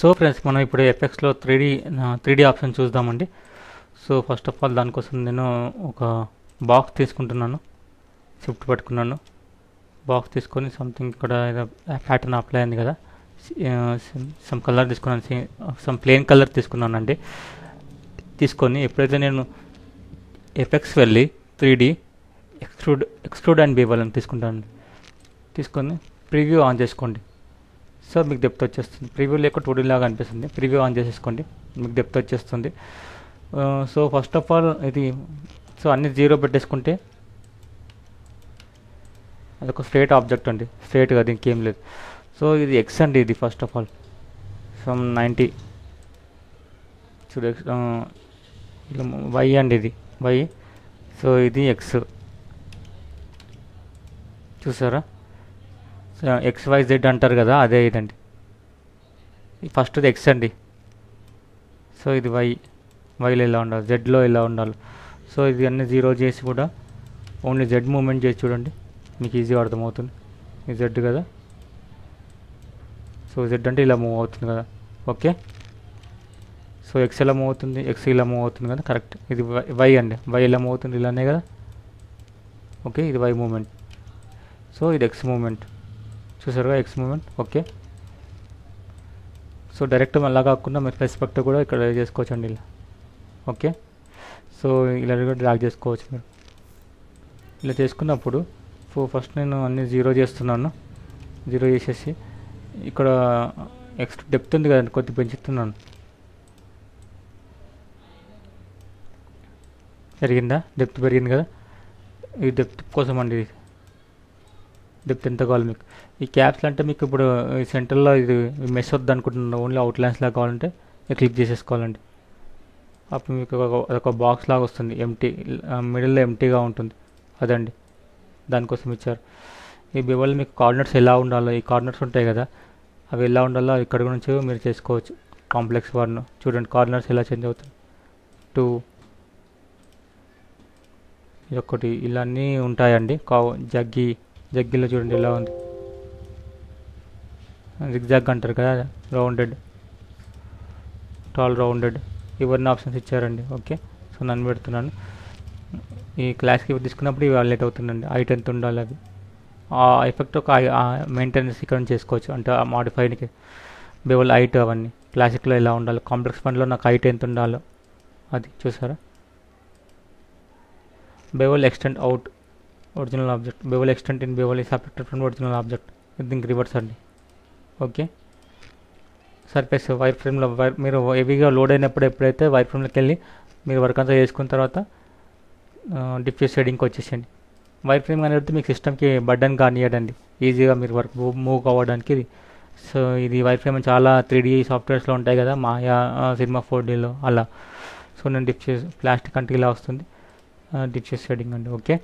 so friends మనం ఇప్పుడు ఎఫెక్ట్స్లో three D three D option చూద్దామండి సో ఫస్ట్ ఆఫ్ ఆల్ దానికోసం నేను ఒక బాక్స్ తీసుకుంటున్నాను షిఫ్ట్ పట్టుకున్నాను బాక్స్ తీసుకొని సంథింగ్ ఇక్కడ ఏదో ప్యాటర్న్ అప్లై అయింది కదా సమ్ కలర్ తీసుకున్నాను సమ్ ప్లెయిన్ కలర్ తీసుకున్నానండి తీసుకొని ఎప్పుడైతే నేను ఎఫెక్ట్స్ వెళ్ళి three D extrude extrude and bevel అని తీసుకుంటాను తీసుకొని ప్రివ్యూ ఆన్ చేసుకోండి సో మీకు డెప్త్ వచ్చేస్తుంది ప్రివ్యూ లేక టూ డీ లాగా అనిపిస్తుంది ప్రివ్యూ ఆన్ చేసేసుకోండి మీకు డెప్త్ వచ్చేస్తుంది సో ఫస్ట్ ఆఫ్ ఆల్ ఇది సో అన్ని జీరో పెట్టేసుకుంటే అదొక స్ట్రేట్ ఆబ్జెక్ట్ అండి స్ట్రేట్ కదా ఇంకేం లేదు సో ఇది ఎక్స్ అండి ఇది first of all some ninety చూడు ఎక్స్ ఇలా వై అండి ఇది వై సో ఇది ఎక్స్ చూసారా ఎక్స్ వై జెడ్ అంటారు కదా అదే ఇదండి ఫస్ట్ ఇది ఎక్స్ అండి సో ఇది వై వైలో ఇలా ఉండాలి జెడ్లో ఇలా ఉండాలి సో ఇది అన్ని జీరో చేసి కూడా ఓన్లీ జెడ్ మూమెంట్ చేసి చూడండి మీకు ఈజీగా అర్థమవుతుంది ఇది జెడ్ కదా సో జెడ్ అంటే ఇలా మూవ్ అవుతుంది కదా ఓకే సో ఎక్స్ ఎలా మూవ్ అవుతుంది ఎక్స్ ఇలా మూవ్ అవుతుంది కదా కరెక్ట్ ఇది వై అండి వై ఎలా మూవ్ అవుతుంది ఇలానే కదా ఓకే ఇది వై మూమెంట్ సో ఇది ఎక్స్ మూమెంట్ చూసారుగా X movement okay so direct అలా కాకుండా మీరు రెస్పెక్ట్ కూడా ఇక్కడ చేసుకోవచ్చు అండి ఇలా ఓకే సో ఇలా కూడా డ్రాగ్ చేసుకోవచ్చు మీరు ఇలా చేసుకున్నప్పుడు సో ఫస్ట్ నేను అన్ని జీరో చేస్తున్నాను జీరో చేసేసి ఇక్కడ ఎక్స్ట్రా డెప్త్ ఉంది కదండి కొద్ది పెంచుతున్నాను పెరిగిందా డెప్త్ పెరిగింది కదా ఈ డెప్త్ కోసం అండి ఇది డెప్త్ ఎంత కావాలి మీకు ఈ క్యాప్స్ అంటే మీకు ఇప్పుడు ఈ సెంటర్లో ఇది మెస్ వద్దు అనుకుంటున్నారు ఓన్లీ అవుట్ లైన్స్ లాగా కావాలంటే క్లిక్ చేసేసుకోవాలండి అప్పుడు మీకు ఒక ఒక బాక్స్ లాగా వస్తుంది ఎంటీ మిడిల్లో ఎంటీగా ఉంటుంది అదండి దానికోసం ఇచ్చారు ఈ బివల్ మీకు కార్డినెట్స్ ఎలా ఉండాలో ఈ కార్డినెట్స్ ఉంటాయి కదా అవి ఎలా ఉండాలో ఇక్కడ నుంచి మీరు చేసుకోవచ్చు కాంప్లెక్స్ వన్ చూడండి కార్డినెట్స్ ఎలా చేంజ్ అవుతుంది టూ ఇదొకటి ఇలా అన్నీ ఉంటాయండి కా జగ్గి జగ్గిలో చూడండి ఎలా ఉంది జిగ్జాగ్ అంటారు కదా రౌండెడ్ టాల్ రౌండెడ్ ఇవన్నీ ఆప్షన్స్ ఇచ్చారండి ఓకే సో నన్ను పెడుతున్నాను ఈ క్లాస్కి తీసుకున్నప్పుడు ఇవి లేట్ అవుతుందండి హైట్ ఎంత ఉండాలి అవి ఆ ఎఫెక్ట్ ఒక మెయింటెనెన్స్ ఇక్కడ నుంచి చేసుకోవచ్చు అంటే ఆ మాడిఫైడ్కి బేవల్ హైట్ అవన్నీ క్లాసిక్లో ఎలా ఉండాలి కాంప్లెక్స్ ఫండ్లో నాకు హైట్ ఎంత ఉండాలో అది చూసారా bevel extend out original object bevel extent in bevel ఈ సపరేటెడ్ ఫ్రమ్ ఒరిజినల్ ఆబ్జెక్ట్ దీనికి రివర్స్ అండి ఓకే సర్ఫేస్ వైర్ ఫ్రేమ్లో వైర్ మీరు హెవీగా లోడ్ అయినప్పుడు ఎప్పుడైతే వైర్ ఫ్రేమ్లోకి వెళ్ళి మీరు వర్క్ అంతా చేసుకున్న తర్వాత డిఫ్యూజ్ షేడింగ్కి వచ్చేసేయండి వైర్ ఫ్రేమ్ అనేది మీకు సిస్టమ్కి బడ్డన్ కానియడండి ఈజీగా మీరు వర్క్ మూవ్ కావడానికి ఇది సో ఇది వైర్ ఫ్రేమ్ చాలా త్రీ డీ సాఫ్ట్వేర్స్లో ఉంటాయి కదా మాయా సినిమా ఫోర్ డీలో అలా సో నేను డిఫ్యూజ్ ప్లాస్టిక్ అంటే ఇలా వస్తుంది డిఫ్యూజ్ షేడింగ్ అండి okay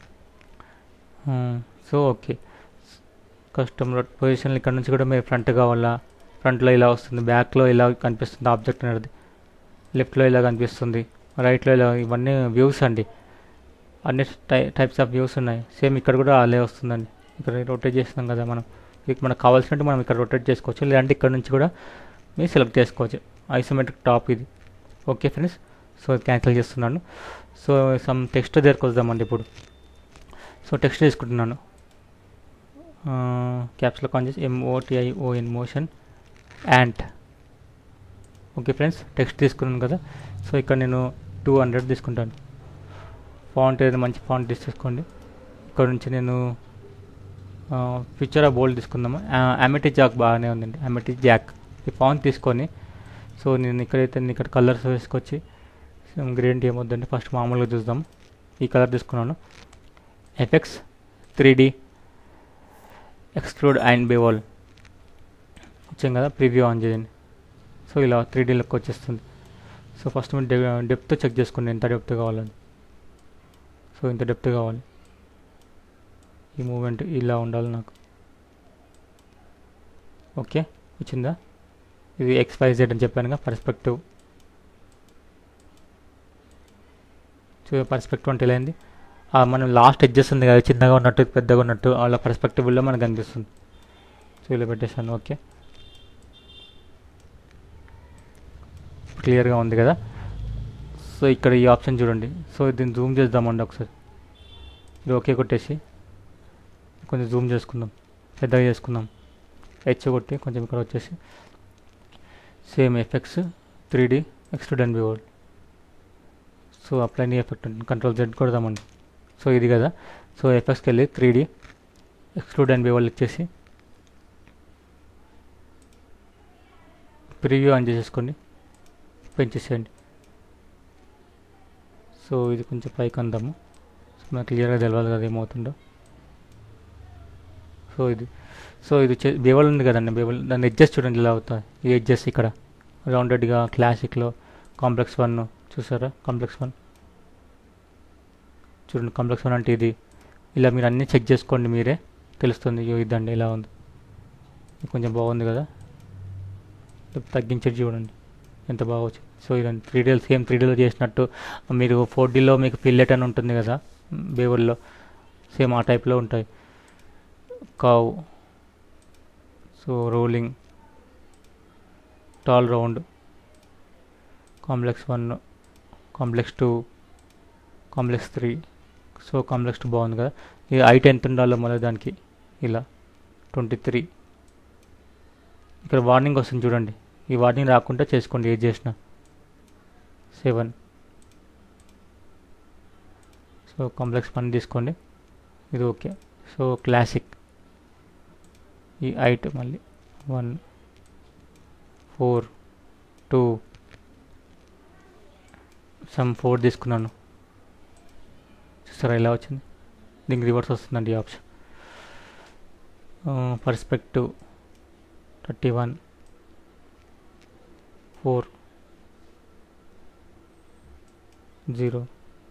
so okay customer position ఇక్కడ నుంచి కూడా మీరు ఫ్రంట్ కావాలా ఫ్రంట్లో ఇలా వస్తుంది బ్యాక్లో ఇలా కనిపిస్తుంది ఆబ్జెక్ట్ అనేది లెఫ్ట్లో ఇలా కనిపిస్తుంది రైట్లో ఇలా ఇవన్నీ వ్యూస్ అండి అన్ని టై టైప్స్ ఆఫ్ వ్యూస్ ఉన్నాయి సేమ్ ఇక్కడ కూడా అలే వస్తుందండి ఇక్కడ రొటేట్ చేస్తున్నాం కదా మనం ఇది మనకు కావాల్సినట్టు మనం ఇక్కడ రొటేట్ చేసుకోవచ్చు లేదంటే ఇక్కడ నుంచి కూడా మీరు సెలెక్ట్ చేసుకోవచ్చు ఐసోమెట్రిక్ టాప్ ఇది ఓకే ఫ్రెండ్స్ సో క్యాన్సిల్ చేస్తున్నాను సో సమ్ టెక్స్ట్ దగ్గరకు వద్దామండి ఇప్పుడు సో టెక్స్ట్ తీసుకుంటున్నాను క్యాప్స్లో కాన్ చేసి ఎంఓటిఐఓఎన్ మోషన్ యాంట్ ఓకే ఫ్రెండ్స్ టెక్స్ట్ తీసుకున్నాను కదా సో ఇక్కడ నేను టూ హండ్రెడ్ తీసుకుంటాను ఫాంట్ ఏదైనా మంచి ఫాంట్ తీసుకోండి ఇక్కడ నుంచి నేను ఫ్యూచర్ ఆ బోల్డ్ తీసుకుందాము అమెటీ జాక్ బాగానే ఉందండి అమెటీ జాక్ ఈ ఫాంట్ తీసుకొని సో నేను ఇక్కడైతే నేను ఇక్కడ కలర్స్ వేసుకొచ్చి గ్రీన్ టీ ఏమొద్దండి ఫస్ట్ మామూలుగా చూద్దాం ఈ కలర్ తీసుకున్నాను effects three D exclude and bevel వచ్చాం కదా ప్రివ్యూ ఆన్ చేయండి సో ఇలా త్రీ డీలోకి వచ్చేస్తుంది సో ఫస్ట్ మీరు డెప్త్ చెక్ చేసుకోండి ఎంత డెప్త్ కావాలని సో ఇంత డెప్త్ కావాలి ఈ మూమెంట్ ఇలా ఉండాలి నాకు ఓకే వచ్చిందా ఇది ఎక్స్ వై జెడ్ అని చెప్పానుగా పర్స్పెక్టివ్ చూ పర్స్పెక్టివ్ అంటే ఎలా అయింది మనం లాస్ట్ ఎడ్జెస్ ఉంది కదా చిన్నగా ఉన్నట్టు పెద్దగా ఉన్నట్టు అలా పర్స్పెక్టివ్లో మనకు కనిపిస్తుంది సో ఇలా పెట్టేశాను ఓకే క్లియర్గా ఉంది కదా సో ఇక్కడ ఈ ఆప్షన్ చూడండి సో దీన్ని జూమ్ చేద్దామండి ఒకసారి ఇది ఓకే కొట్టేసి కొంచెం జూమ్ చేసుకుందాం పెద్దగా చేసుకుందాం హెచ్ కొట్టి కొంచెం ఇక్కడ వచ్చేసి same effects three D extrude and bevel so apply నీ ఎఫెక్ట్ కంట్రోల్ జెడ్ కొడదామండి సో ఇది కదా సో ఎఫెక్ట్స్కి వెళ్ళి three D extrude and bevel ఇచ్చేసి ప్రివ్యూ ఆన్ చేసేసుకోండి పెంచేసేయండి సో ఇది కొంచెం పైకి అందాము సో మనకు క్లియర్గా తెలియాలి కదా ఏమవుతుందో సో ఇది సో ఇది బేవల్ ఉంది కదండి బేవల్ దాని ఎడ్జెస్ చూడండి ఇలా అవుతాయి ఈ ఎడ్జెస్ ఇక్కడ రౌండెడ్గా క్లాసిక్లో కాంప్లెక్స్ వన్ చూసారా కాంప్లెక్స్ వన్ చూడండి కాంప్లెక్స్ వన్ అంటే ఇది ఇలా మీరు అన్నీ చెక్ చేసుకోండి మీరే తెలుస్తుంది ఇగో ఇదండి ఇలా ఉంది ఇది కొంచెం బాగుంది కదా తగ్గించేది చూడండి ఎంత బాగా వచ్చింది సో ఇదండి త్రీ డీలో సేమ్ త్రీ డీలో చేసినట్టు మీరు ఫోర్ డీలో మీకు పిల్లెట్ అని ఉంటుంది కదా బేవుల్లో సేమ్ ఆ టైప్లో ఉంటాయి cove so rolling tall round complex one complex two complex three so complex two బాగుంది కదా ఇది హైట్ ఎంత ఉండాలో మళ్ళీ దానికి ఇలా ట్వంటీ త్రీ ఇక్కడ వార్నింగ్ వస్తుంది చూడండి ఈ వార్నింగ్ రాకుండా చేసుకోండి ఏది చేసినా సెవెన్ సో కాంప్లెక్స్ వన్ తీసుకోండి ఇది ఓకే సో క్లాసిక్ ఈ హైట్ మళ్ళీ one four two some four తీసుకున్నాను చూస్తారా ఇలా వచ్చింది దీనికి రివర్స్ వస్తుందండి ఈ option perspective thirty one four zero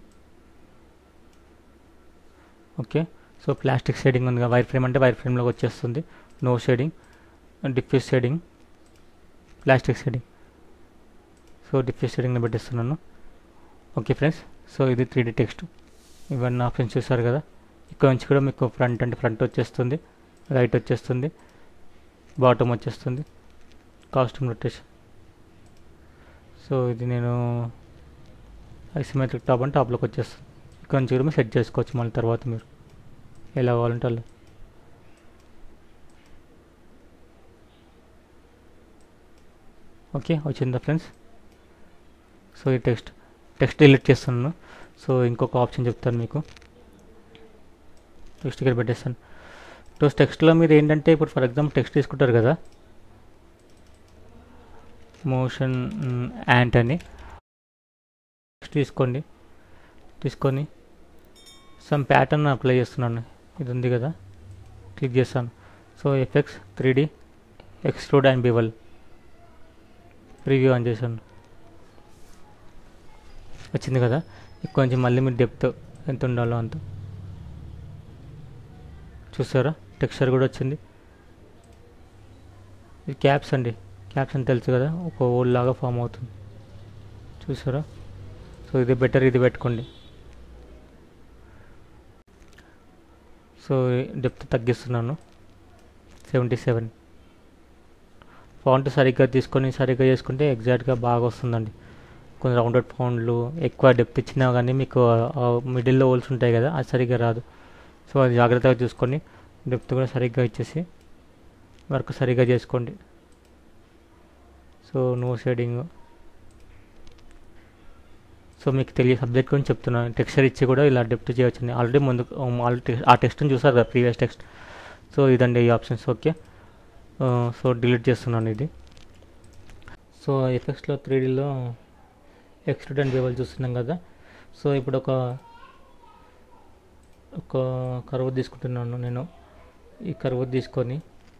okay so plastic shading ఉంది వైర్ ఫ్రేమ్ అంటే వైర్ ఫ్రేమ్లోకి వచ్చేస్తుంది no shading diffuse shading plastic shading so diffuse షేడింగ్ని పెట్టిస్తున్నాను ఓకే ఫ్రెండ్స్ సో ఇది త్రీ డీ టెక్స్ట్ ఇవన్నీ ఆప్షన్స్ చూసారు కదా ఇక్కడ నుంచి కూడా మీకు ఫ్రంట్ అంటే ఫ్రంట్ వచ్చేస్తుంది రైట్ వచ్చేస్తుంది బాటమ్ వచ్చేస్తుంది కాస్ట్యూమ్ రొటేషన్ సో ఇది నేను ఐసిమెట్రిక్ టాప్ అంటే టాప్లోకి వచ్చేస్తుంది ఇక్కడ నుంచి కూడా మీరు సెట్ చేసుకోవచ్చు మళ్ళీ తర్వాత మీరు ఎలా కావాలంటే అలా ఓకే వచ్చిందా ఫ్రెండ్స్ సో ఈ టెక్స్ట్ టెక్స్ట్ డిలీట్ చేస్తున్నాను సో ఇంకొక ఆప్షన్ చెప్తాను మీకు టెక్స్ట్ ఇక్కడ పెట్టేస్తాను సో టెక్స్ట్లో మీరు ఏంటంటే ఇప్పుడు ఫర్ ఎగ్జాంపుల్ టెక్స్ట్ తీసుకుంటారు కదా మోషన్ యాంట్ అని టెక్స్ట్ తీసుకోండి తీసుకొని సమ్ ప్యాటర్న్ అప్లై చేస్తున్నాను ఇది ఉంది కదా క్లిక్ చేస్తాను so effects three D extrude and bevel preview on చేశాను వచ్చింది కదా కొంచెం మళ్ళీ మీరు డెప్త్ ఎంత ఉండాలో అంత చూసారా టెక్స్చర్ కూడా వచ్చింది ఇది క్యాప్స్ అండి క్యాప్స్ అని తెలుసు కదా ఒక ఓల్ లాగా ఫామ్ అవుతుంది చూసారా సో ఇది బెటర్ ఇది పెట్టుకోండి సో డెప్త్ తగ్గిస్తున్నాను సెవెంటీ సెవెన్ ఫాంట్ సరిగ్గా తీసుకొని సరిగ్గా చేసుకుంటే ఎగ్జాక్ట్గా బాగా వస్తుందండి కొన్ని రౌండెడ్ ఫౌండ్లు ఎక్కువ డెప్త్ ఇచ్చినా కానీ మీకు మిడిల్లో హోల్స్ ఉంటాయి కదా అది సరిగ్గా రాదు సో అది జాగ్రత్తగా చూసుకొని డెప్త్ కూడా సరిగ్గా ఇచ్చేసి వర్క్ సరిగ్గా చేసుకోండి సో నో షేడింగ్ సో మీకు తెలియ సబ్జెక్ట్ గురించి చెప్తున్నాను టెక్స్చర్ ఇచ్చి కూడా ఇలా డెప్త్ చేయొచ్చండి ఆల్రెడీ ముందు ఆల్రెడీ ఆ టెక్స్ట్ని చూసారు కదా ప్రీవియస్ టెక్స్ట్ సో ఇదండి ఈ ఆప్షన్స్ ఓకే సో డిలీట్ చేస్తున్నాను ఇది సో ఎఫెక్ట్స్లో త్రీ డీలో ఎక్స్ట్రూడ్ అండ్ వేవల్ చూస్తున్నాం కదా సో ఇప్పుడు ఒక ఒక కరువు తీసుకుంటున్నాను నేను ఈ కరువు తీసుకొని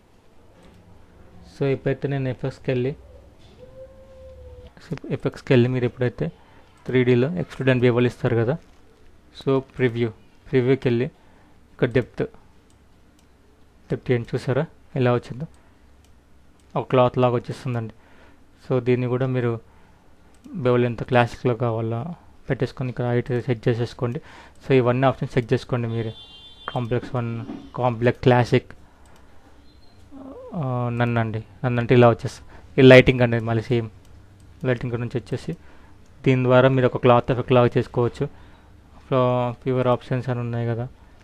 సో ఎప్పుడైతే నేను ఎఫెక్ట్స్కి వెళ్ళి ఎఫెక్ట్స్కి వెళ్ళి మీరు ఎప్పుడైతే త్రీ డీలో ఎక్స్ట్రూడ్ అండ్ వేవల్ ఇస్తారు కదా సో ప్రివ్యూ ప్రివ్యూకి వెళ్ళి ఇక్కడ డెప్త్ డెప్త్ ఏంటి చూసారా ఎలా వచ్చిందో ఒక క్లాత్ లాగా వచ్చేస్తుందండి సో దీన్ని కూడా మీరు బెవల్ ఎంత క్లాసిక్లో కావాలా పెట్టేసుకొని ఇక్కడ హైట్ సెట్ చేసేసుకోండి సో ఇవన్నీ ఆప్షన్స్ సెట్ చేసుకోండి మీరే కాంప్లెక్స్ వన్ కాంప్లెక్స్ క్లాసిక్ నన్ను అండి నన్ను అంటే ఇలా వచ్చేస్తుంది ఈ లైటింగ్ అనేది మళ్ళీ సేమ్ లైటింగ్ నుంచి వచ్చేసి దీని ద్వారా మీరు ఒక క్లాత్ ఎఫెక్ట్ లాగా చేసుకోవచ్చు ఫీవర్ ఆప్షన్స్ అని ఉన్నాయి కదా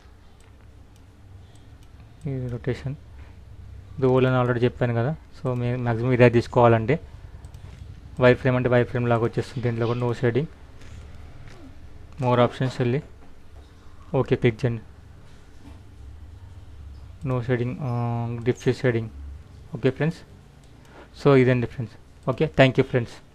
ఇది రొటేషన్ ఇది ఓల్ అని ఆల్రెడీ చెప్పాను కదా సో మీ మ్యాక్సిమం ఇదే తీసుకోవాలండి వైర్ ఫ్రేమ్ అంటే వైర్ ఫ్రేమ్ లాగా వచ్చేస్తుంది దీంట్లో కూడా నో షేడింగ్ మోర్ ఆప్షన్స్ వెళ్ళి ఓకే క్లిక్ చేయండి no shading diffuse shading okay friends so ఇదండి friends okay thank you friends